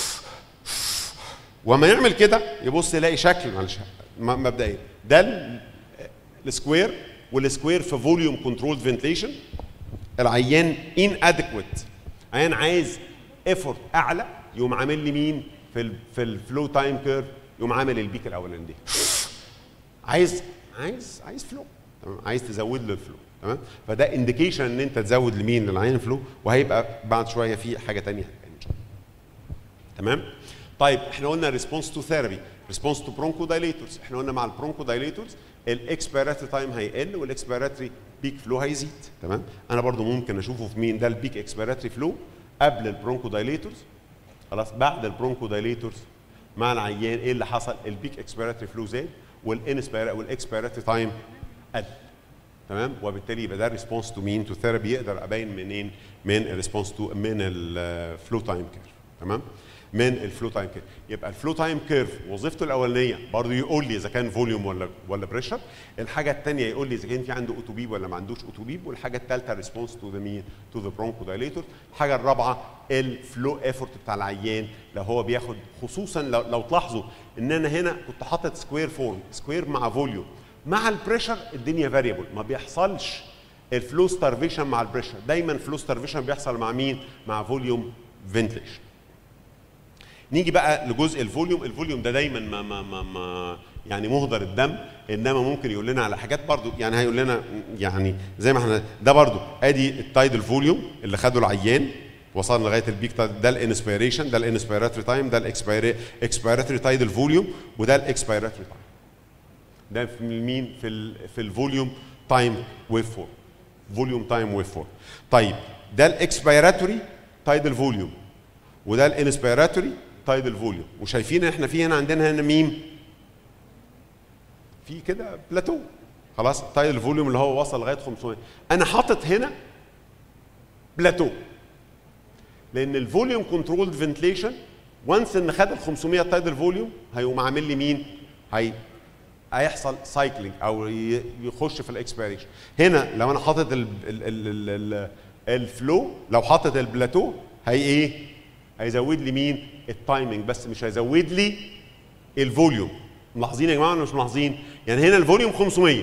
وما يعمل كده يبص يلاقي شكل معلش مبدئيا ده السكوير والسكوير في فوليوم كنترول فنتليشن العيان ان ادكويت عيان عايز ايفورت اعلى يقوم عامل لي مين في ال في الفلو تايم كيرف يقوم عامل البيك الاولاني دي عايز عايز عايز فلو تمام عايز تزود له الفلو تمام فده انديكيشن ان انت تزود لمين للعين الفلو وهيبقى بعد شويه في حاجه ثانيه ان شاء الله تمام طيب احنا قلنا ريسبونس تو ثيرابي ريسبونس تو برونكو دايليتورز احنا قلنا مع البرونكو دايليتورز الاكسبيراتوري تايم هيقل والاكسبيراتوري بيك فلو هيزيد تمام انا برضو ممكن اشوفه في مين ده البيك اكسبيراتوري فلو قبل البرونكو دايليتورز خلاص بعد البرونكو دايليتورز مع العيان ايه اللي حصل البيك اكسبيراتوري فلو زاد والانسبيرا والاكسبيراتوري تايم قل تمام وبالتالي يبقى ده ريسبونس تو مين تو ثيرابي يقدر ابين منين من الريسبونس تو من الفلو تايم كيرف تمام من الفلو تايم كيرف يبقى الفلو تايم كيرف وظيفته الاولانيه برضه يقول لي اذا كان فوليوم ولا ولا بريشر الحاجه الثانيه يقول لي اذا كان في عنده اوتوبيب ولا ما عندوش اوتوبيب والحاجه الثالثه ريسبونس تو ذا مين تو ذا برونكو دايليتور الحاجه الرابعه الفلو ايفورت بتاع العيان لو هو بياخد خصوصا لو, لو تلاحظوا ان انا هنا كنت حاطط سكوير فورم سكوير مع فوليوم مع البريشر الدنيا فاريبل ما بيحصلش الفلو ستارفيشن مع البريشر دايما فلو ستارفيشن بيحصل مع مين مع فوليوم فنتليشن نيجي بقى لجزء الفوليوم الفوليوم ده دايما ما ما ما, ما يعني مهدر الدم انما ممكن يقول لنا على حاجات برضو يعني هيقول لنا يعني زي ما احنا ده برضو ادي التايدل فوليوم اللي خده العيان وصلنا لغايه البيك ده الانسبيريشن ده الانسبيراتوري تايم ده الاكسبيراتوري تايدل فوليوم وده الاكسبيراتوري تايم ده في مين في ال في الفوليوم تايم ويف فورم فوليوم تايم ويف فورم طيب ده الاكسبيراتوري تايدل فوليوم وده الانسبيراتوري تايدل فوليوم وشايفين احنا في هنا عندنا هنا ميم في كده بلاتو خلاص تايدل فوليوم اللي هو وصل لغايه 500 انا حاطط هنا بلاتو لان الفوليوم كنترول فنتليشن وانس ان خد ال 500 تايدل فوليوم هيقوم عامل لي مين؟ هي هيحصل سايكلينج او يخش في الاكسبيريشن هنا لو انا حاطط ال ال ال ال الفلو لو حاطط البلاتو هي ايه؟ هيزود لي مين؟ التايمنج بس مش هيزود لي الفوليوم ملاحظين يا جماعه ولا مش ملاحظين؟ يعني هنا الفوليوم 500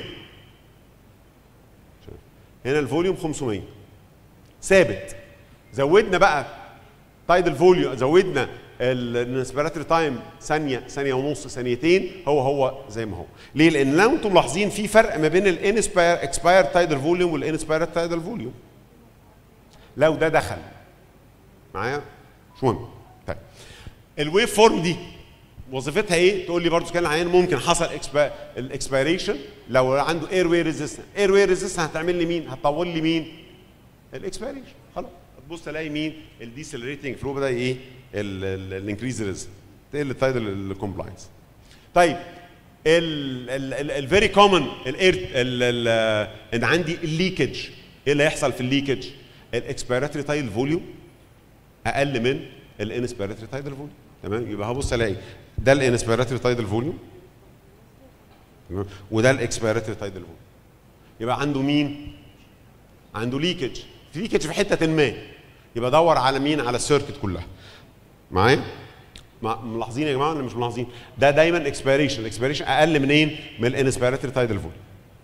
هنا الفوليوم 500 ثابت زودنا بقى تايدل فوليوم زودنا الانسبيراتوري تايم ثانيه ثانيه ونص ثانيتين هو هو زي ما هو ليه لان لو انتم ملاحظين في فرق ما بين الانسباير اكسباير تايدل فوليوم والانسباير تايدل فوليوم لو ده دخل معايا مش مهم طيب الويف فورم دي وظيفتها ايه؟ تقول لي برضه كان العيان ممكن حصل الاكسبيريشن لو عنده اير واي ريزيستنس اير واي ريزيستنس هتعمل لي مين؟ هتطول لي مين؟ الاكسبيريشن خلاص تبص تلاقي مين؟ الديسلريتنج فلو بدا ايه؟ الانكريز ريزيستنس تقل التايدل الكومبلاينس طيب الفيري كومن الاير ان عندي الليكج ايه اللي هيحصل في الليكج؟ الاكسبيراتوري تايدل فوليوم اقل من الانسبيراتوري تايدل فوليوم تمام يبقى هبص الاقي ده الانسبيراتوري تايدل فوليوم تمام وده الاكسبيراتوري تايدل فوليوم يبقى عنده مين؟ عنده ليكج في ليكج في حته ما يبقى دور على مين؟ على السيركت كلها معايا؟ ملاحظين يا جماعه ولا مش ملاحظين؟ ده دايما اكسبيريشن الاكسبيريشن اقل منين؟ من الانسبيراتوري تايدل فوليوم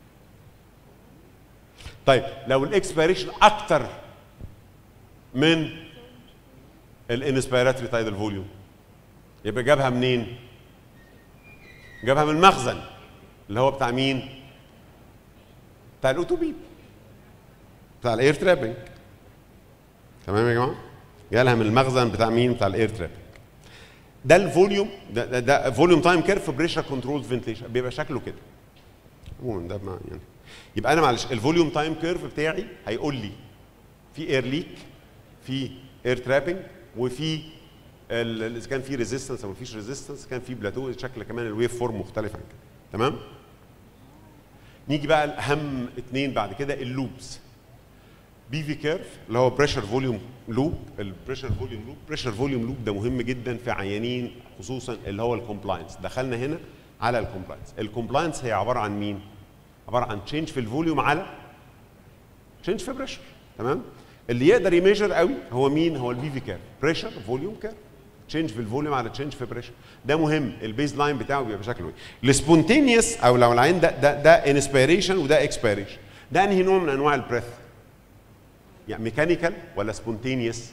طيب لو الاكسبيريشن اكتر من الانسبيراتوري تايدل فوليوم يبقى جابها منين؟ جابها من المخزن اللي هو بتاع مين؟ بتاع الاوتوبيب بتاع الاير ترابنج تمام يا جماعه؟ جالها من المخزن بتاع مين؟ بتاع الاير ترابنج ده الفوليوم ده ده, ده فوليوم تايم كيرف بريشر كنترول فنتليشن بيبقى شكله كده عموما ده ما يعني يبقى انا معلش الفوليوم تايم كيرف بتاعي هيقول لي في اير ليك في اير ترابنج وفي اذا كان في ريزيستنس او مفيش ريزيستنس كان في بلاتو شكل كمان الويف فورم مختلف عن كده تمام نيجي بقى الاهم اثنين بعد كده اللوبس بي في كيرف اللي هو بريشر فوليوم لوب البريشر فوليوم لوب بريشر فوليوم لوب ده مهم جدا في عيانين خصوصا اللي هو الكومبلاينس دخلنا هنا على الكومبلاينس الكومبلاينس هي عباره عن مين عباره عن تشينج في الفوليوم على تشينج في بريشر تمام اللي يقدر يميجر قوي هو مين هو البي في كيرف بريشر فوليوم كيرف تشينج في الفوليوم على تشينج في بريشر ده مهم البيز لاين بتاعه بيبقى بشكله ايه السبونتينيوس او لو العين ده ده ده انسبيريشن وده اكسبيريشن ده انهي نوع من انواع البريث يعني ميكانيكال ولا سبونتينيوس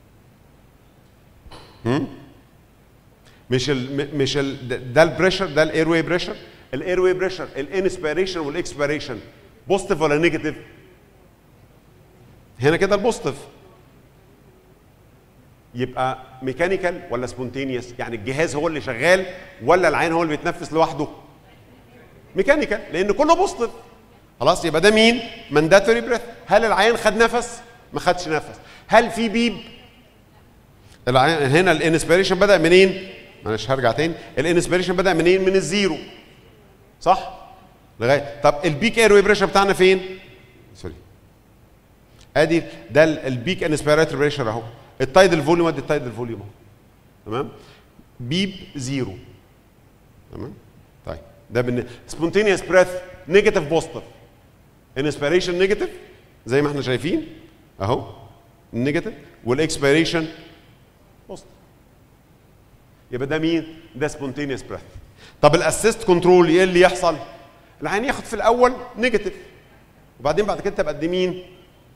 هم مش ال مش ال ده البريشر ده الاير واي بريشر الاير واي بريشر الانسبيريشن والاكسبيريشن بوزيتيف ولا نيجاتيف هنا كده البوزيتيف يبقى ميكانيكال ولا سبونتينيوس يعني الجهاز هو اللي شغال ولا العين هو اللي بيتنفس لوحده ميكانيكال لان كله بوزيتيف خلاص يبقى ده مين مانداتوري بريث هل العيان خد نفس ما خدش نفس هل في بيب العيان هنا الانسبيريشن بدا منين معلش هرجع تاني الانسبيريشن بدا منين من الزيرو صح لغايه طب البيك اير بريشر بتاعنا فين سوري ادي ده البيك انسبيراتوري بريشر اهو التايدل فوليوم ادي التايدل فوليوم اهو تمام بيب زيرو تمام طيب ده بن سبونتينيوس بريث نيجاتيف بوزيتيف انسبيريشن نيجاتيف زي ما احنا شايفين اهو النيجاتيف والاكسبيريشن بوزيتيف يبقى ده مين؟ ده سبونتينيوس بريث طب الاسيست كنترول ايه اللي يحصل؟ العين ياخد في الاول نيجاتيف وبعدين بعد كده تبقى قد مين؟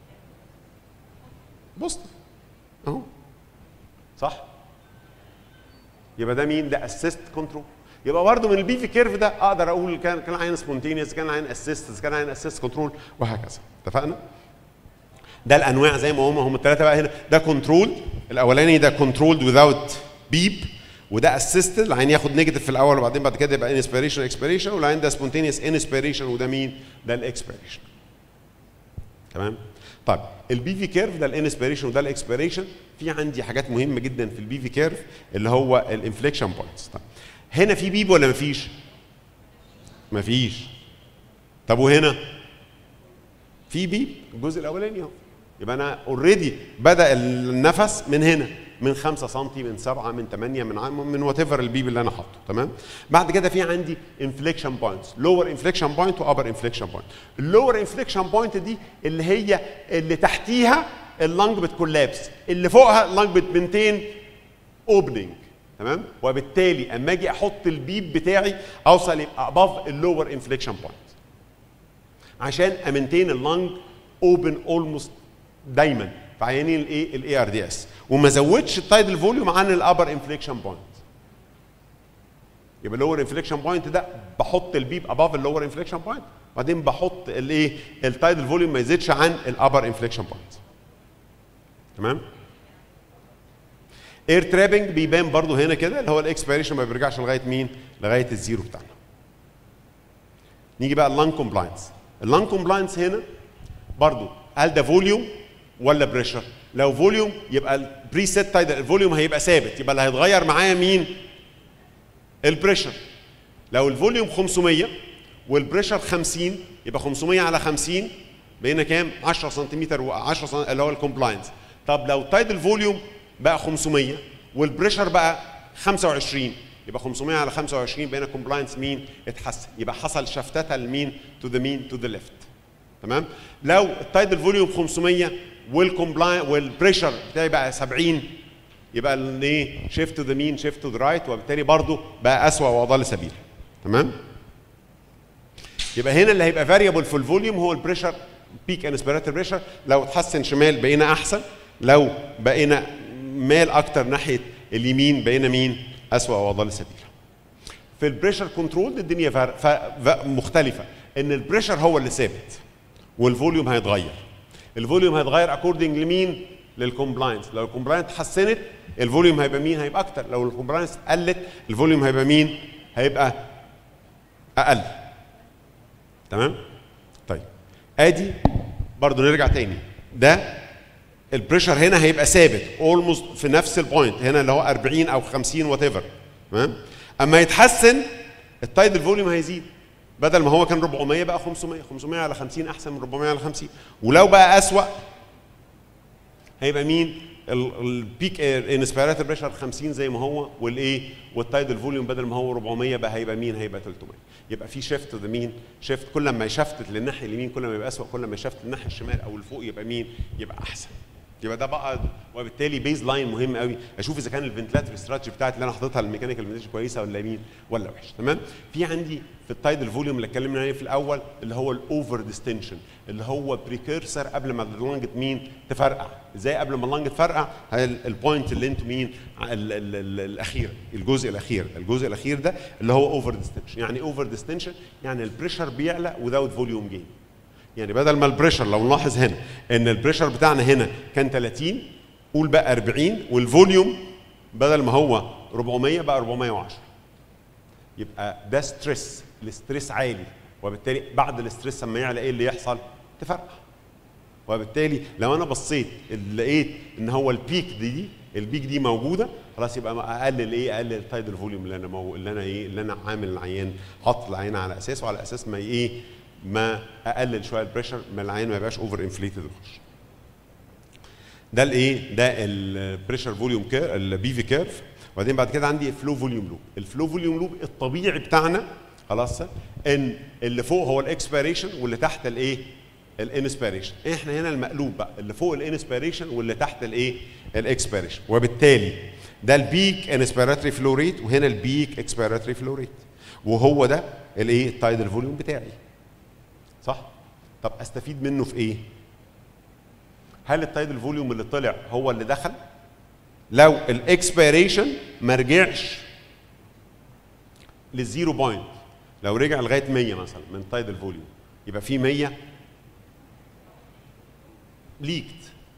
بوزيتيف اهو صح؟ يبقى ده مين؟ ده اسيست كنترول يبقى برضه من البي في كيرف ده اقدر اقول كان كان عين سبونتينيوس كان عين اسيست كان عين اسيست كنترول وهكذا اتفقنا؟ ده الانواع زي ما هم هم الثلاثه بقى هنا ده كنترول الاولاني ده كنترولد without بيب وده اسيستد العين ياخد نيجاتيف في الاول وبعدين بعد كده يبقى انسبيريشن اكسبيريشن والعين ده سبونتينيوس انسبيريشن وده مين؟ ده الاكسبيريشن تمام؟ طيب البي في كيرف ده الانسبيريشن وده الاكسبيريشن في عندي حاجات مهمه جدا في البي في كيرف اللي هو الانفليكشن بوينتس طيب هنا في بيب ولا مفيش؟ مفيش طب وهنا؟ في بيب الجزء الاولاني اهو يبقى انا اوريدي بدا النفس من هنا من 5 سم من 7 من 8 من ع- من وات ايفر البيب اللي انا حاطه تمام بعد كده في عندي انفليكشن بوينتس لور انفليكشن بوينت وابر انفليكشن بوينت اللور انفليكشن بوينت دي اللي هي اللي تحتيها اللنج بتكولابس اللي فوقها اللنج بتبنتين اوبننج تمام وبالتالي اما اجي احط البيب بتاعي اوصل يبقى اباف اللور انفليكشن بوينت عشان امنتين اللنج اوبن اولموست دايما في عيانين الايه الاي ار دي اس وما زودش التايدل فوليوم عن الابر انفليكشن بوينت يبقى اللور انفليكشن بوينت ده بحط البيب اباف اللور انفليكشن بوينت وبعدين بحط الايه التايدل فوليوم ما يزيدش عن الابر انفليكشن بوينت تمام اير ترابنج بيبان برضو هنا كده اللي هو الاكسبيريشن ما بيرجعش لغايه مين لغايه الزيرو بتاعنا نيجي بقى اللان كومبلاينس اللان كومبلاينس هنا برضو هل ده فوليوم ولا بريشر لو فوليوم يبقى البريسيت تايدل الفوليوم هيبقى ثابت يبقى اللي هيتغير معايا مين البريشر لو الفوليوم 500 والبريشر 50 يبقى 500 على 50 بقينا كام 10 سنتيمتر و10 سم... اللي هو الكومبلاينس طب لو تايدل فوليوم بقى 500 والبريشر بقى 25 يبقى 500 على 25 بقينا كومبلاينس مين اتحسن يبقى حصل شفتات لمين تو ذا مين تو ذا ليفت تمام لو التايدل فوليوم 500 والكومبلاين والبريشر بتاعي بقى 70 يبقى الايه شيفت تو ذا مين شيفت تو ذا رايت وبالتالي برضه بقى اسوء واضل سبيل تمام يبقى هنا اللي هيبقى فاريبل في الفوليوم هو البريشر بيك انسبيراتور بريشر لو اتحسن شمال بقينا احسن لو بقينا مال اكتر ناحيه اليمين بقينا مين اسوء واضل سبيل في البريشر كنترول الدنيا فار... ف... ف... مختلفه ان البريشر هو اللي ثابت والفوليوم هيتغير الفوليوم هيتغير اكوردنج لمين للكومبلاينس لو الكومبلاينس اتحسنت الفوليوم هيبقى مين هيبقى اكتر لو الكومبلاينس قلت الفوليوم هيبقى مين هيبقى اقل تمام طيب ادي برضو نرجع تاني ده البريشر هنا هيبقى ثابت اولموست في نفس البوينت هنا اللي هو 40 او 50 وات ايفر تمام اما يتحسن التايدل فوليوم هيزيد بدل ما هو كان 400 بقى 500 500 على 50 احسن من 400 على 50 ولو بقى اسوأ هيبقى مين البيك انسبيراتور بريشر 50 زي ما هو والايه والتايدل فوليوم بدل ما هو 400 بقى هيبقى مين هيبقى 300 يبقى في شيفت ذا مين شيفت كل ما يشفت للناحيه اليمين كل ما يبقى اسوء كل ما يشفت للناحيه الشمال او لفوق يبقى مين يبقى احسن يبقى ده بقى وبالتالي بيز لاين مهم قوي اشوف اذا كان الفنتلاتور استراتيجي بتاعتي اللي انا حاططها الميكانيكال فنتلاتور كويسه ولا مين ولا وحش تمام في عندي في التايدل فوليوم اللي اتكلمنا عليه في الاول اللي هو الاوفر ديستنشن اللي هو بريكيرسر قبل ما اللنج مين تفرقع ازاي قبل ما اللنج تفرقع البوينت اللي انتوا مين ال ال ال الاخير الجزء الاخير الجزء الاخير ده اللي هو اوفر ديستنشن يعني اوفر ديستنشن يعني البريشر بيعلى without فوليوم جين يعني بدل ما البريشر لو نلاحظ هنا ان البريشر بتاعنا هنا كان 30 قول بقى 40 والفوليوم بدل ما هو 400 بقى 410 يبقى ده ستريس الاستريس عالي وبالتالي بعد الاستريس لما يعلى ايه اللي يحصل؟ تفرقع وبالتالي لو انا بصيت لقيت ان هو البيك دي, دي البيك دي موجوده خلاص يبقى اقلل ايه اقلل التايدل فوليوم اللي انا مو اللي انا ايه اللي انا عامل العيان حاطط العيان على اساسه وعلى اساس ما ايه ما اقلل شويه البريشر ما العيان ما يبقاش اوفر انفليتد ويخش ده الايه ده البريشر فوليوم كير البي في كيرف وبعدين بعد كده عندي فلو فوليوم لوب الفلو فوليوم لوب الطبيعي بتاعنا خلاص ان اللي فوق هو الاكسبيريشن واللي تحت الايه الانسبيريشن احنا هنا المقلوب بقى اللي فوق الانسبيريشن واللي تحت الايه الاكسبيريشن وبالتالي ده البيك انسبيراتوري فلو ريت وهنا البيك اكسبيراتوري فلو ريت وهو ده الايه التايدل فوليوم بتاعي صح طب استفيد منه في ايه هل التايدل فوليوم اللي طلع هو اللي دخل لو الاكسبيريشن ما رجعش للزيرو بوينت لو رجع لغايه 100 مثلا من تايدل فوليوم يبقى في 100 ليكت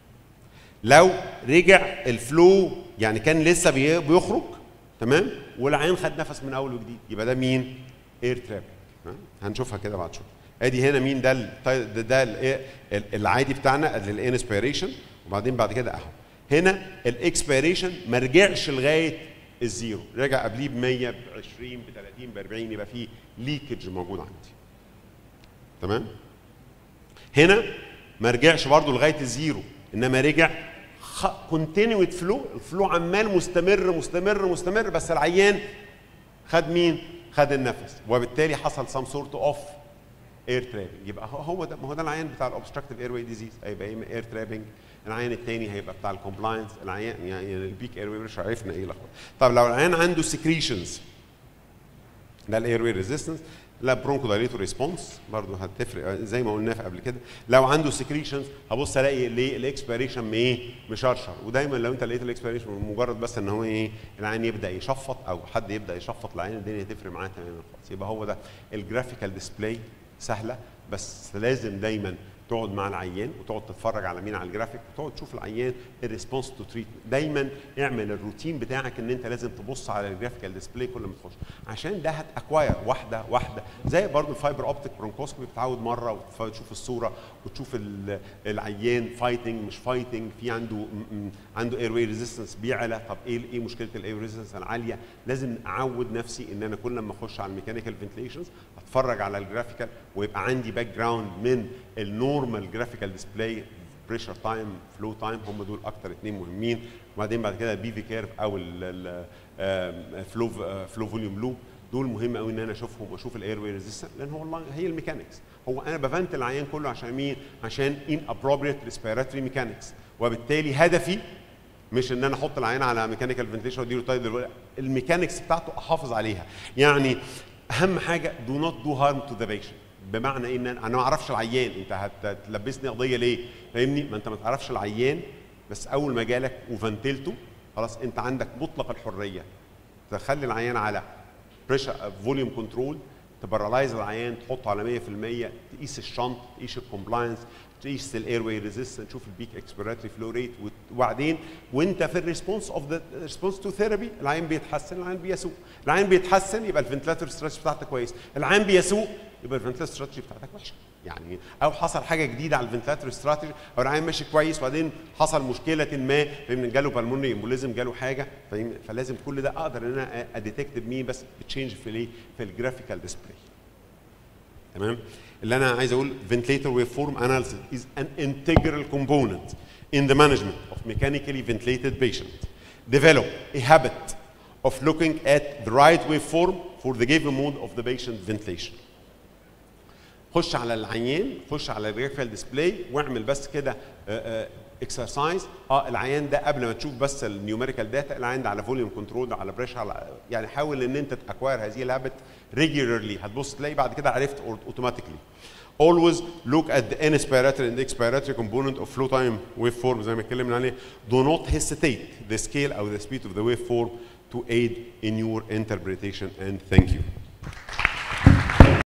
لو رجع الفلو يعني كان لسه بي- بيخرج تمام والعين خد نفس من اول وجديد يبقى ده مين اير تراب هنشوفها كده بعد شويه ادي هنا مين ده ال ده, ده ال ال العادي بتاعنا الانسبيريشن وبعدين بعد كده اهو هنا الاكسبيريشن ما رجعش لغايه الزيرو رجع قبليه ب 100 ب 20 ب 30 ب 40 يبقى في ليكج موجود عندي تمام هنا ما رجعش برضه لغايه الزيرو انما رجع كونتينيوت فلو الفلو عمال مستمر مستمر مستمر بس العيان خد مين؟ خد النفس وبالتالي حصل سام سورت اوف اير ترابنج يبقى هو- هو ده ما هو ده العيان بتاع الاوبستراكتيف اير واي ديزيز هيبقى ايه اير ترابنج العيان الثاني هيبقى بتاع الكومبلاينس العيان يعني البيك اير واي مش عرفنا ايه لخبطه طب لو العيان عنده سكريشنز ده الاير واي ريزيستنس لا برونكو دايليتور ريسبونس برضه هتفرق زي ما قلنا في قبل كده لو عنده سكريشنز هبص الاقي ليه الاكسبيريشن ايه مشرشر ودايما لو انت لقيت الاكسبيريشن مجرد بس ان هو ايه العين يبدا يشفط او حد يبدا يشفط العين الدنيا تفرق معاه تماما خالص يبقى هو ده الجرافيكال ديسبلاي سهله بس لازم دايما تقعد مع العيان وتقعد تتفرج على مين على الجرافيك وتقعد تشوف العيان الريسبونس تو تريت دايما اعمل الروتين بتاعك ان انت لازم تبص على الجرافيكال ديسبلاي كل ما تخش عشان ده هتاكواير واحده واحده زي برضو الفايبر اوبتيك برونكوسكوبي بتعود مره وتشوف الصوره وتشوف ال- العيان فايتنج مش فايتنج في عنده م- م- عنده اير واي ريزيستنس بيعلى طب ايه ايه مشكله الاير ريزيستنس العاليه لازم اعود نفسي ان انا كل ما اخش على الميكانيكال فنتليشنز اتفرج على الجرافيكال ويبقى عندي باك جراوند من النورمال جرافيكال ديسبلاي بريشر تايم فلو تايم هم دول اكتر اثنين مهمين وبعدين بعد كده البي في كيرف او الفلو فلو فوليوم لوب دول مهم قوي ان انا اشوفهم واشوف الاير واي ريزيستنس لان هو والله هي الميكانكس هو انا بفنت العيان كله عشان مين؟ عشان ان ابروبريت ريسبيراتوري ميكانكس وبالتالي هدفي مش ان انا احط العين على ميكانيكال فنتيشن واديله تايد الميكانكس بتاعته احافظ عليها يعني اهم حاجه دو نوت دو هارم تو ذا بيشنت بمعنى ايه ان انا أنا ما اعرفش العيان انت هت- هتلبسني قضيه ليه فاهمني ما انت ما تعرفش العيان بس اول ما جالك وفنتلته خلاص انت عندك مطلق الحريه تخلي العيان على بريشر فوليوم كنترول تبرالايز العيان تحطه على 100% تقيس الشنط تقيس الكومبلاينس تقيس الاير واي ريزيستنس تشوف البيك اكسبيراتوري فلو ريت وبعدين وانت في الريسبونس اوف ذا ريسبونس تو ثيرابي العيان بيتحسن العيان بيسوق العيان بيتحسن يبقى الفنتلاتور ستراتش بتاعتك كويس العيان بيسوق يبقى الفنتلاتور ستراتش بتاعتك وحشه يعني او حصل حاجه جديده على الفنتلاتور استراتيجي او العيان ماشي كويس وبعدين حصل مشكله ما فاهم جاله بالمونري امبوليزم جاله حاجه فاهم فلازم كل ده اقدر ان انا اديتكت بمين بس بتشينج في الايه في الجرافيكال ديسبلاي تمام اللي انا عايز اقول ventilator waveform analysis is an integral component in the management of mechanically ventilated patient develop a habit of looking at the right waveform for the given mode of the patient ventilation خش على العيان خش على الجرافيكال ديسبلاي واعمل بس كده اكسرسايز اه العيان ده قبل ما تشوف بس النيوميريكال داتا العيان ده على فوليوم كنترول على بريشر على يعني حاول ان انت تاكواير هذه الهابت ريجولرلي هتبص تلاقي بعد كده عرفت اوتوماتيكلي always look at the inspiratory and expiratory component of flow time waveform زي ما اتكلمنا عليه do not hesitate the scale او the speed of the waveform to aid in your interpretation and thank you